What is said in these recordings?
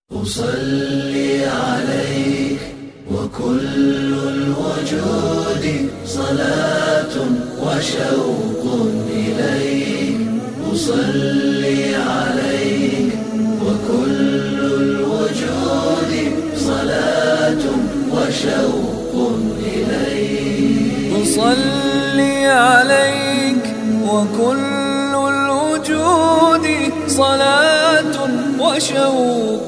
أصلي عليك وكل الوجود صلاة وشوق إليك أصلي عليك وكل الوجود صلاة وشوق إليك أصلي عليك وكل الوجود صلاة وشوق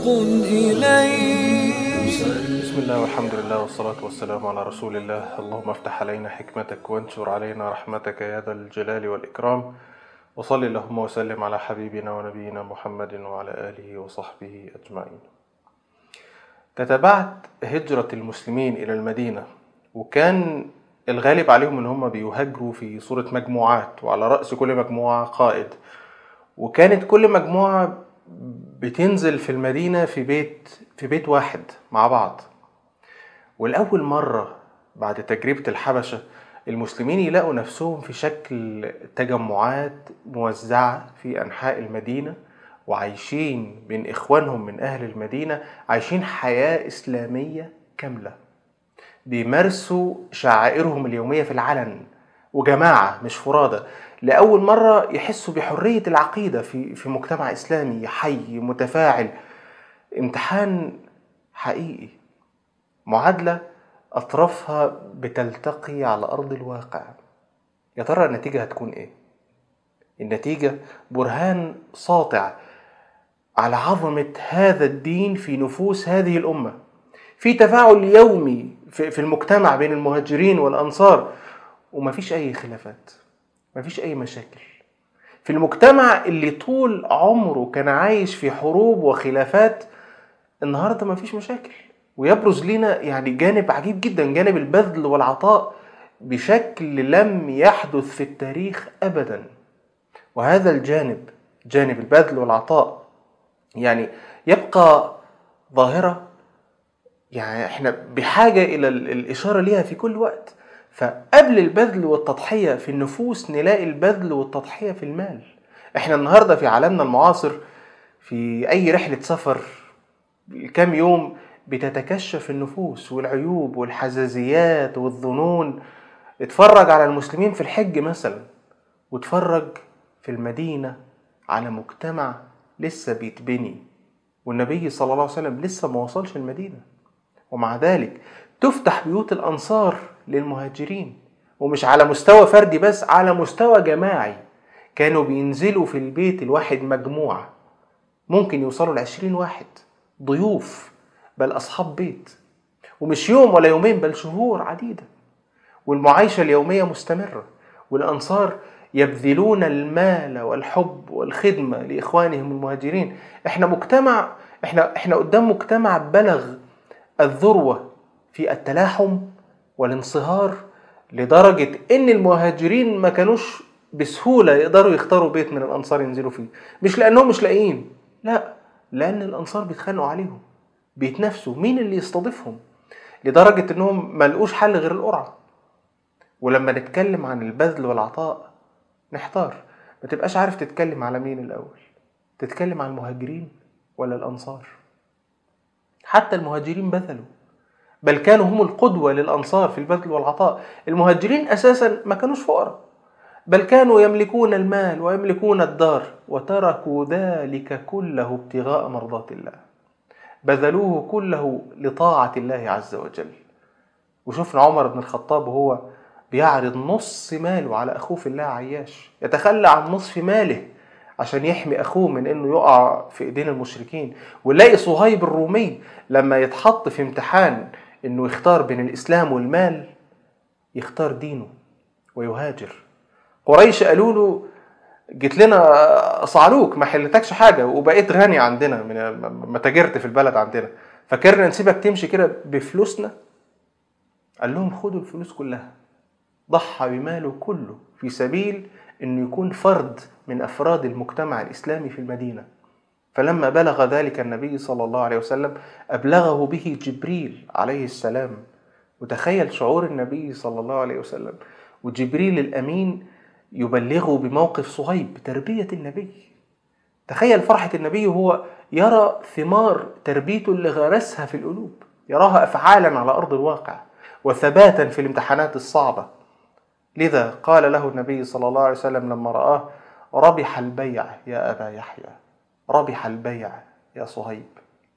إليك بسم الله والحمد لله والصلاة والسلام على رسول الله اللهم افتح علينا حكمتك وانشر علينا رحمتك يا ذا الجلال والإكرام وصل اللهم وسلم على حبيبنا ونبينا محمد وعلى آله وصحبه أجمعين تتابعت هجرة المسلمين إلى المدينة وكان الغالب عليهم ان هم بيهاجروا في صورة مجموعات وعلى رأس كل مجموعة قائد وكانت كل مجموعة بتنزل في المدينة في بيت في بيت واحد مع بعض والأول مرة بعد تجربة الحبشة المسلمين يلاقوا نفسهم في شكل تجمعات موزعة في أنحاء المدينة وعايشين بين إخوانهم من أهل المدينة عايشين حياة إسلامية كاملة بيمارسوا شعائرهم اليومية في العلن وجماعة مش فرادى لأول مرة يحسوا بحرية العقيدة في في مجتمع إسلامي حي متفاعل امتحان حقيقي معادلة أطرافها بتلتقي على أرض الواقع يا ترى النتيجة هتكون إيه؟ النتيجة برهان ساطع على عظمة هذا الدين في نفوس هذه الأمة في تفاعل يومي في في المجتمع بين المهاجرين والأنصار ومفيش أي خلافات مفيش أي مشاكل في المجتمع اللي طول عمره كان عايش في حروب وخلافات النهارده مفيش مشاكل ويبرز لنا يعني جانب عجيب جدا جانب البذل والعطاء بشكل لم يحدث في التاريخ ابدا وهذا الجانب جانب البذل والعطاء يعني يبقى ظاهره يعني احنا بحاجه الى ال- الاشاره ليها في كل وقت فقبل البذل والتضحيه في النفوس نلاقي البذل والتضحيه في المال احنا النهارده في عالمنا المعاصر في اي رحله سفر كام يوم بتتكشف النفوس والعيوب والحزازيات والظنون اتفرج على المسلمين في الحج مثلا واتفرج في المدينة على مجتمع لسه بيتبني والنبي صلى الله عليه وسلم لسه ما وصلش المدينة ومع ذلك تفتح بيوت الأنصار للمهاجرين ومش على مستوى فردي بس على مستوى جماعي كانوا بينزلوا في البيت الواحد مجموعة ممكن يوصلوا لعشرين واحد ضيوف بل أصحاب بيت ومش يوم ولا يومين بل شهور عديدة والمعايشة اليومية مستمرة والأنصار يبذلون المال والحب والخدمة لإخوانهم المهاجرين احنا مجتمع احنا احنا قدام مجتمع بلغ الذروة في التلاحم والانصهار لدرجة إن المهاجرين ما كانوش بسهولة يقدروا يختاروا بيت من الأنصار ينزلوا فيه مش لأنهم مش لاقيين لا لأن الأنصار بيتخانقوا عليهم بيتنافسوا مين اللي يستضيفهم لدرجة إنهم ما لقوش حل غير القرعة ولما نتكلم عن البذل والعطاء نحتار ما تبقاش عارف تتكلم على مين الأول تتكلم عن المهاجرين ولا الأنصار حتى المهاجرين بذلوا بل كانوا هم القدوة للأنصار في البذل والعطاء المهاجرين أساسا ما كانوش فقراء بل كانوا يملكون المال ويملكون الدار وتركوا ذلك كله ابتغاء مرضات الله بذلوه كله لطاعة الله عز وجل وشفنا عمر بن الخطاب وهو بيعرض نص ماله على أخوه في الله عياش يتخلى عن نصف ماله عشان يحمي أخوه من إنه يقع في إيدين المشركين ونلاقي صهيب الرومي لما يتحط في امتحان إنه يختار بين الإسلام والمال يختار دينه ويهاجر قريش قالوا له جيت لنا صعلوك ما حلتكش حاجه وبقيت غني عندنا من ما تاجرت في البلد عندنا فكرنا نسيبك تمشي كده بفلوسنا قال لهم خدوا الفلوس كلها ضحى بماله كله في سبيل انه يكون فرد من افراد المجتمع الاسلامي في المدينه فلما بلغ ذلك النبي صلى الله عليه وسلم ابلغه به جبريل عليه السلام وتخيل شعور النبي صلى الله عليه وسلم وجبريل الامين يبلغه بموقف صهيب تربيه النبي تخيل فرحه النبي وهو يرى ثمار تربيته اللي غرسها في القلوب يراها أفعالا على أرض الواقع وثباتا في الامتحانات الصعبة لذا قال له النبي صلى الله عليه وسلم لما رآه ربح البيع يا أبا يحيى ربح البيع يا صهيب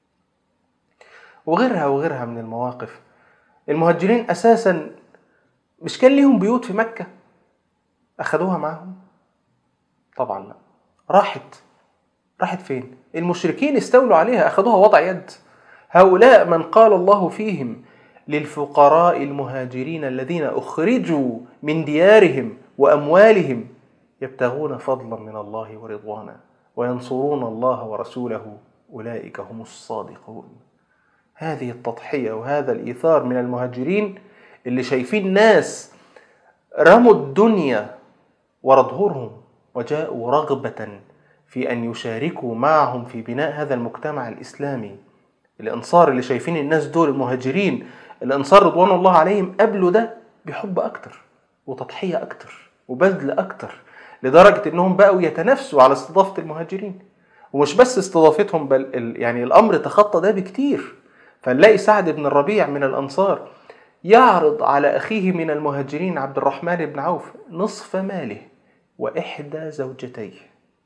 وغيرها وغيرها من المواقف المهاجرين أساسا مش كان ليهم بيوت في مكة أخذوها معهم طبعا لا راحت راحت فين المشركين استولوا عليها أخذوها وضع يد هؤلاء من قال الله فيهم للفقراء المهاجرين الذين أخرجوا من ديارهم وأموالهم يبتغون فضلا من الله ورضوانا وينصرون الله ورسوله أولئك هم الصادقون هذه التضحية وهذا الإيثار من المهاجرين اللي شايفين ناس رموا الدنيا ورا ظهورهم وجاءوا رغبة في أن يشاركوا معهم في بناء هذا المجتمع الإسلامي الأنصار اللي شايفين الناس دول المهاجرين الأنصار رضوان الله عليهم قبلوا ده بحب أكتر وتضحية أكتر وبذل أكتر لدرجة إنهم بقوا يتنافسوا على استضافة المهاجرين ومش بس استضافتهم بل يعني الأمر تخطى ده بكتير فنلاقي سعد بن الربيع من الأنصار يعرض على أخيه من المهاجرين عبد الرحمن بن عوف نصف ماله وإحدى زوجتيه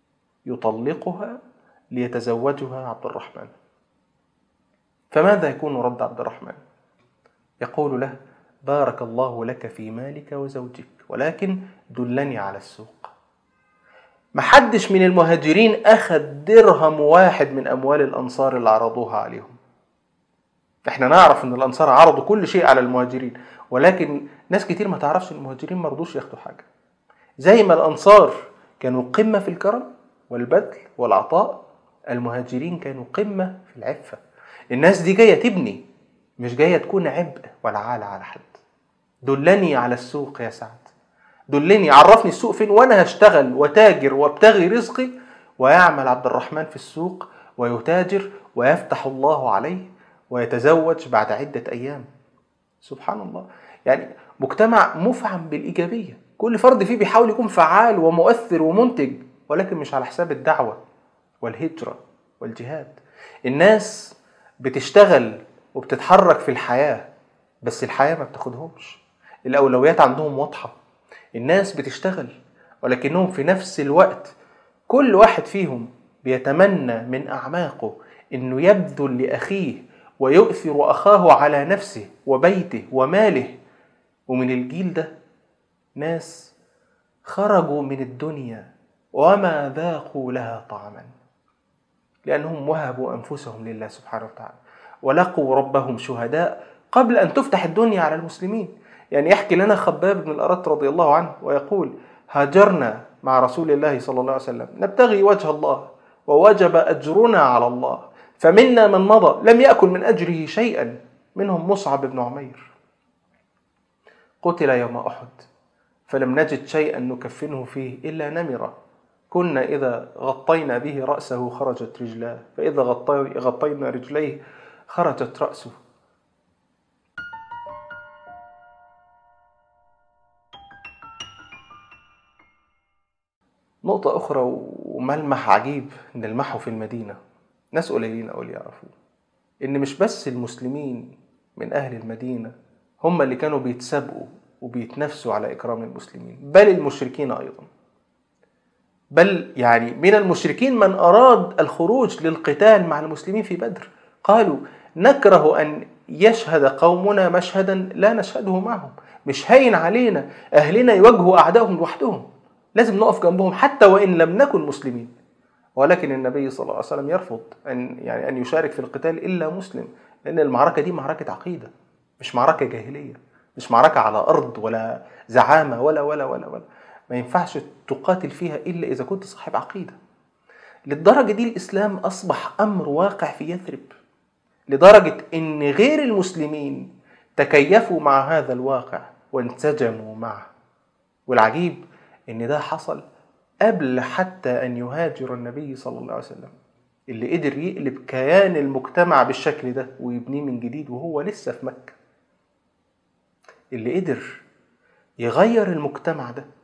يطلقها ليتزوجها عبد الرحمن فماذا يكون رد عبد الرحمن يقول له بارك الله لك في مالك وزوجك ولكن دلني على السوق محدش من المهاجرين أخذ درهم واحد من أموال الأنصار اللي عرضوها عليهم احنا نعرف ان الانصار عرضوا كل شيء على المهاجرين ولكن ناس كتير ما تعرفش ان المهاجرين ما رضوش ياخدوا حاجه زي ما الانصار كانوا قمه في الكرم والبذل والعطاء المهاجرين كانوا قمه في العفه الناس دي جايه تبني مش جايه تكون عبء ولا عالة على حد دلني على السوق يا سعد دلني عرفني السوق فين وانا هشتغل وتاجر وابتغي رزقي ويعمل عبد الرحمن في السوق ويتاجر ويفتح الله عليه ويتزوج بعد عدة أيام سبحان الله يعني مجتمع مفعم بالإيجابية كل فرد فيه بيحاول يكون فعال ومؤثر ومنتج ولكن مش على حساب الدعوة والهجرة والجهاد الناس بتشتغل وبتتحرك في الحياة بس الحياة ما بتاخدهمش الأولويات عندهم واضحة الناس بتشتغل ولكنهم في نفس الوقت كل واحد فيهم بيتمنى من أعماقه إنه يبذل لأخيه ويؤثر أخاه على نفسه وبيته وماله ومن الجيل ده ناس خرجوا من الدنيا وما ذاقوا لها طعما لأنهم وهبوا أنفسهم لله سبحانه وتعالى ولقوا ربهم شهداء قبل أن تفتح الدنيا على المسلمين يعني يحكي لنا خباب بن الأرت رضي الله عنه ويقول هاجرنا مع رسول الله صلى الله عليه وسلم نبتغي وجه الله ووجب أجرنا على الله فمنا من مضى لم يأكل من أجره شيئا منهم مصعب بن عمير قتل يوم أحد فلم نجد شيئا نكفنه فيه إلا نمرة كنا إذا غطينا به رأسه خرجت رجلاه فإذا غطينا رجليه خرجت رأسه نقطة أخرى وملمح عجيب نلمحه في المدينة ناس قليلين أوي يعرفوه إن مش بس المسلمين من أهل المدينة هم اللي كانوا بيتسابقوا وبيتنافسوا على إكرام المسلمين بل المشركين أيضا بل يعني من المشركين من أراد الخروج للقتال مع المسلمين في بدر قالوا نكره أن يشهد قومنا مشهدا لا نشهده معهم مش هين علينا أهلنا يواجهوا أعدائهم لوحدهم لازم نقف جنبهم حتى وإن لم نكن مسلمين ولكن النبي صلى الله عليه وسلم يرفض أن يعني أن يشارك في القتال إلا مسلم لأن المعركة دي معركة عقيدة مش معركة جاهلية مش معركة على أرض ولا زعامة ولا ولا ولا ولا ما ينفعش تقاتل فيها إلا إذا كنت صاحب عقيدة للدرجة دي الإسلام أصبح أمر واقع في يثرب لدرجة إن غير المسلمين تكيفوا مع هذا الواقع وانسجموا معه والعجيب إن ده حصل قبل حتى أن يهاجر النبي صلى الله عليه وسلم اللي قدر يقلب كيان المجتمع بالشكل ده ويبنيه من جديد وهو لسه في مكة اللي قدر يغير المجتمع ده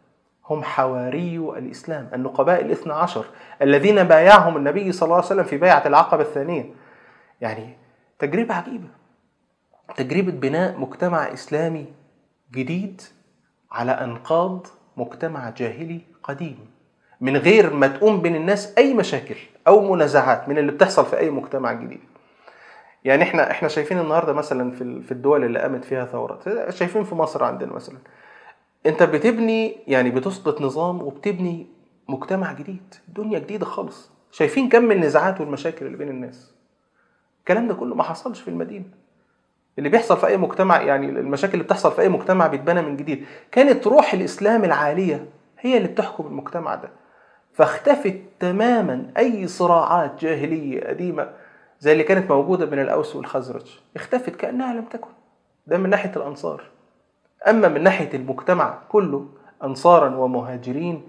هم حواري الإسلام النقباء الاثنى عشر الذين بايعهم النبي صلى الله عليه وسلم في بيعة العقبة الثانية يعني تجربة عجيبة تجربة بناء مجتمع إسلامي جديد على أنقاض مجتمع جاهلي قديم من غير ما تقوم بين الناس أي مشاكل أو منازعات من اللي بتحصل في أي مجتمع جديد يعني احنا احنا شايفين النهارده مثلا في في الدول اللي قامت فيها ثورات شايفين في مصر عندنا مثلا انت بتبني يعني بتسقط نظام وبتبني مجتمع جديد دنيا جديده خالص شايفين كم النزاعات والمشاكل اللي بين الناس الكلام ده كله ما حصلش في المدينه اللي بيحصل في اي مجتمع يعني المشاكل اللي بتحصل في اي مجتمع بيتبنى من جديد كانت روح الاسلام العاليه هي اللي بتحكم المجتمع ده فاختفت تماما اي صراعات جاهليه قديمه زي اللي كانت موجوده بين الاوس والخزرج اختفت كانها لم تكن ده من ناحيه الانصار اما من ناحيه المجتمع كله انصارا ومهاجرين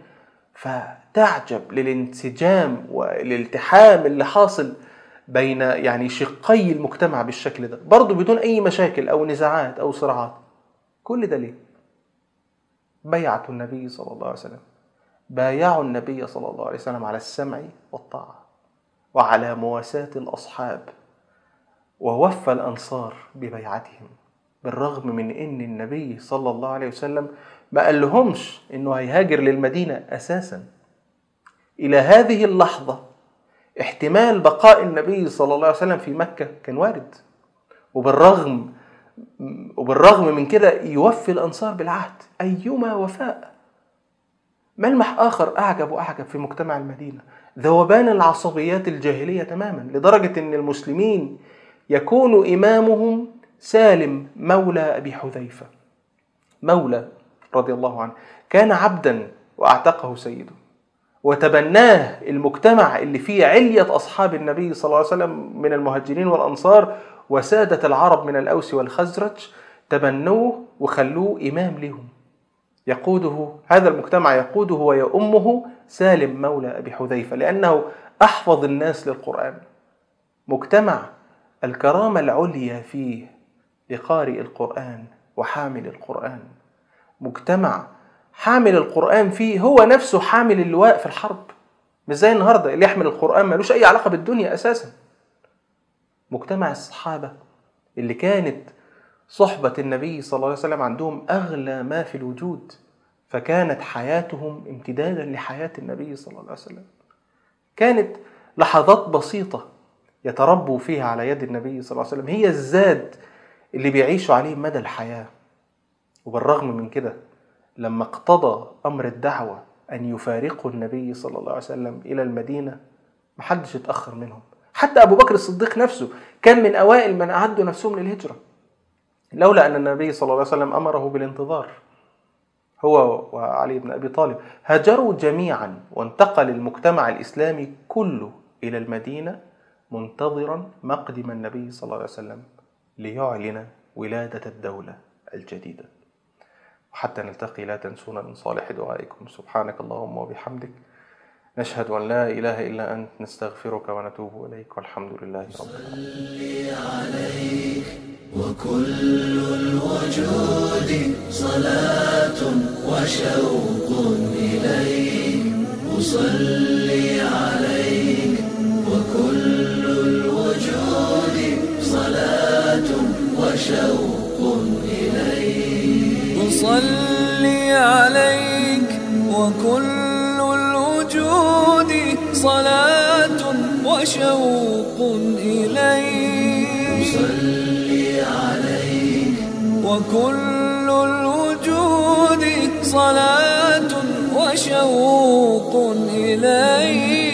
فتعجب للانسجام والالتحام اللي حاصل بين يعني شقي المجتمع بالشكل ده برضه بدون اي مشاكل او نزاعات او صراعات كل ده ليه بيعة النبي صلى الله عليه وسلم بايعوا النبي صلى الله عليه وسلم على السمع والطاعة وعلى مواساة الأصحاب ووفى الأنصار ببيعتهم بالرغم من ان النبي صلى الله عليه وسلم ما قال لهمش انه هيهاجر للمدينه اساسا الى هذه اللحظه احتمال بقاء النبي صلى الله عليه وسلم في مكه كان وارد وبالرغم وبالرغم من كده يوفي الانصار بالعهد ايما وفاء ملمح اخر اعجب واعجب في مجتمع المدينه ذوبان العصبيات الجاهليه تماما لدرجه ان المسلمين يكون امامهم سالم مولى ابي حذيفه مولى رضي الله عنه كان عبدا واعتقه سيده وتبناه المجتمع اللي فيه علية أصحاب النبي صلى الله عليه وسلم من المهاجرين والأنصار وسادة العرب من الأوس والخزرج تبنوه وخلوه إمام لهم يقوده هذا المجتمع يقوده ويؤمه سالم مولى أبي حذيفة لأنه أحفظ الناس للقرآن مجتمع الكرامة العليا فيه لقارئ القرآن وحامل القرآن مجتمع حامل القرآن فيه هو نفسه حامل اللواء في الحرب مش زي النهارده اللي يحمل القرآن ملوش أي علاقة بالدنيا أساسا مجتمع الصحابة اللي كانت صحبة النبي صلى الله عليه وسلم عندهم أغلى ما في الوجود فكانت حياتهم امتدادا لحياة النبي صلى الله عليه وسلم كانت لحظات بسيطة يتربوا فيها على يد النبي صلى الله عليه وسلم هي الزاد اللي بيعيشوا عليه مدى الحياة وبالرغم من كده لما اقتضى أمر الدعوة أن يفارقوا النبي صلى الله عليه وسلم إلى المدينة محدش اتأخر منهم حتى أبو بكر الصديق نفسه كان من أوائل من أعدوا نفسهم للهجرة لولا أن النبي صلى الله عليه وسلم أمره بالانتظار هو وعلي بن أبي طالب هاجروا جميعا وانتقل المجتمع الإسلامي كله إلى المدينة منتظرا مقدم النبي صلى الله عليه وسلم ليعلن ولادة الدولة الجديدة وحتى نلتقي لا تنسونا من صالح دعائكم سبحانك اللهم وبحمدك نشهد أن لا إله إلا أنت نستغفرك ونتوب إليك والحمد لله رب العالمين عليك وكل الوجود صلاة وشوق إليك أصلي عليك وكل الوجود صلاة وشوق إليك أصلي عليك وكل الوجود صلاة وشوق إليك صلي عليك وكل الوجود صلاة وشوق إليك